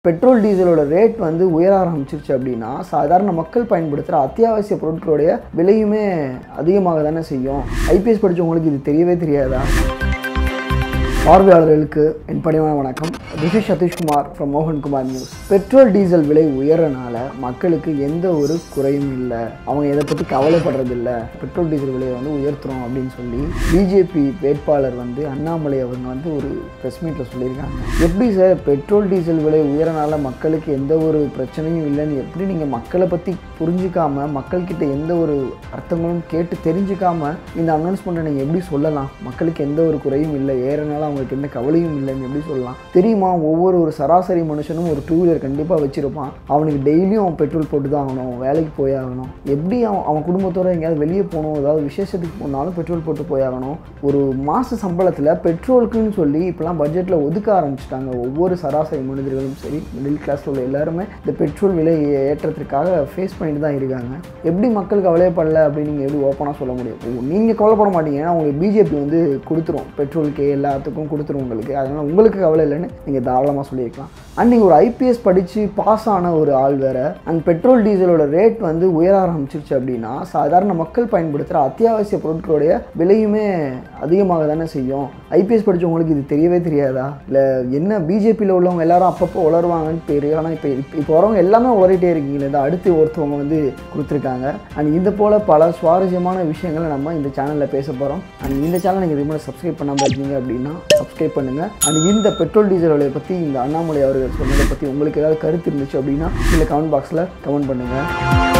petrol டீசலோட rate வந்து உயர ஆரம்பிச்சிருச்சு அப்படின்னா சாதாரண மக்கள் பயன்படுத்துகிற அத்தியாவசிய பொருட்களுடைய விலையுமே அதிகமாக தானே செய்யும் ஐபிஎஸ் படித்தவங்களுக்கு இது தெரியவே தெரியாதா பார்வையாளர்களுக்கு என் பணிவான வணக்கம் this is Satheeshkumar from Mohankumar news petrol diesel விலை உயரனால மக்களுக்கு எந்த ஒரு குறையும் இல்லை அவங்க இதை பற்றி கவலைப்படுறதில்ல பெட்ரோல் டீசல் விலையை வந்து உயர்த்துறோம் அப்படின்னு சொல்லி பிஜேபி வேட்பாளர் வந்து அண்ணாமலை அவங்க வந்து ஒரு ப்ரெஸ் மீட்டில் சொல்லியிருக்காங்க எப்படி சார் பெட்ரோல் டீசல் விலை உயரனால மக்களுக்கு எந்த ஒரு பிரச்சனையும் இல்லைன்னு எப்படி நீங்கள் மக்களை பற்றி புரிஞ்சிக்காம மக்கள்கிட்ட எந்த ஒரு அர்த்தங்களும் கேட்டு தெரிஞ்சுக்காம இந்த அனௌன்ஸ்மெண்ட்டை நீங்கள் எப்படி சொல்லலாம் மக்களுக்கு எந்த ஒரு குறையும் இல்லை ஏறனால அவங்களுக்கு எந்த கவலையும் இல்லைன்னு எப்படி சொல்லலாம் தெரியுமா ஒவ்வொரு ஒரு சராசரி மனுஷனும் ஒரு டூ வீலர் கண்டிப்பாக வச்சிருப்பான் அவனுக்கு டெய்லியும் அவன் பெட்ரோல் போட்டு தான் ஆகணும் வேலைக்கு போய் ஆகணும் எப்படி அவன் அவன் குடும்பத்தோட எங்கேயாவது வெளியே போகணும் ஏதாவது விசேஷத்துக்கு போனாலும் பெட்ரோல் போட்டு போய் ஆகணும் ஒரு மாத சம்பளத்தில் பெட்ரோலுக்குன்னு சொல்லி இப்போலாம் பட்ஜெட்டில் ஒதுக்க ஆரம்பிச்சிட்டாங்க ஒவ்வொரு சராசரி மனிதர்களும் சரி மிடில் கிளாஸில் உள்ள எல்லாருமே இந்த பெட்ரோல் விலை ஏற்றத்திற்காக ஃபேஸ் பண்ணிட்டு தான் இருக்காங்க எப்படி மக்கள் கவலைப்படல அப்படின்னு நீங்கள் எப்படி ஓப்பனாக சொல்ல முடியும் நீங்கள் கவலைப்பட மாட்டீங்க ஏன்னா உங்களுக்கு பிஜேபி வந்து கொடுத்துரும் பெட்ரோலுக்கு எல்லாத்துக்கும் கொடுத்துரும் உங்களுக்கு அதனால் உங்களுக்கு கவலை இல்லைன்னு நீங்கள் தாராளமாக சொல்லியிருக்கலாம் அண்ட் நீங்கள் ஒரு ஐபிஎஸ் படித்து பாஸ் ஆன ஒரு ஆள் வேற அண்ட் பெட்ரோல் டீசலோட ரேட் வந்து உயர ஆரம்பிச்சிருச்சு அப்படின்னா சாதாரண மக்கள் பயன்படுத்துகிற அத்தியாவசிய பொருட்களுடைய விலையுமே அதிகமாக தானே செய்யும் ஐபிஎஸ் படித்தவங்களுக்கு இது தெரியவே தெரியாதா இல்லை என்ன பிஜேபியில் உள்ளவங்க எல்லாரும் அப்பப்போ உளருவாங்கன்னு பேர் ஆனால் இப்போ இப்போ வரவங்க எல்லாமே உளறிட்டே இருக்கீங்களே இந்த அடுத்து ஒருத்தவங்க வந்து கொடுத்துருக்காங்க அண்ட் இது போல் பல சுவாரஸ்யமான விஷயங்களை நம்ம இந்த சேனலில் பேச போகிறோம் அண்ட் இந்த சேனல் நீங்கள் இதுக்கு முன்னாடி சப்ஸ்கிரைப் பண்ணாமல் இருக்கீங்க அப்படின்னா சப்ஸ்கிரைப் பண்ணுங்கள் அண்ட் இந்த பெட்ரோல் டீசல் விலையை பற்றி இந்த அண்ணாமலை அவர்கள் சொன்னதை பற்றி உங்களுக்கு ஏதாவது கருத்து இருந்துச்சு அப்படின்னா இல்லை கமெண்ட் பாக்ஸில் கமெண்ட் பண்ணுங்கள்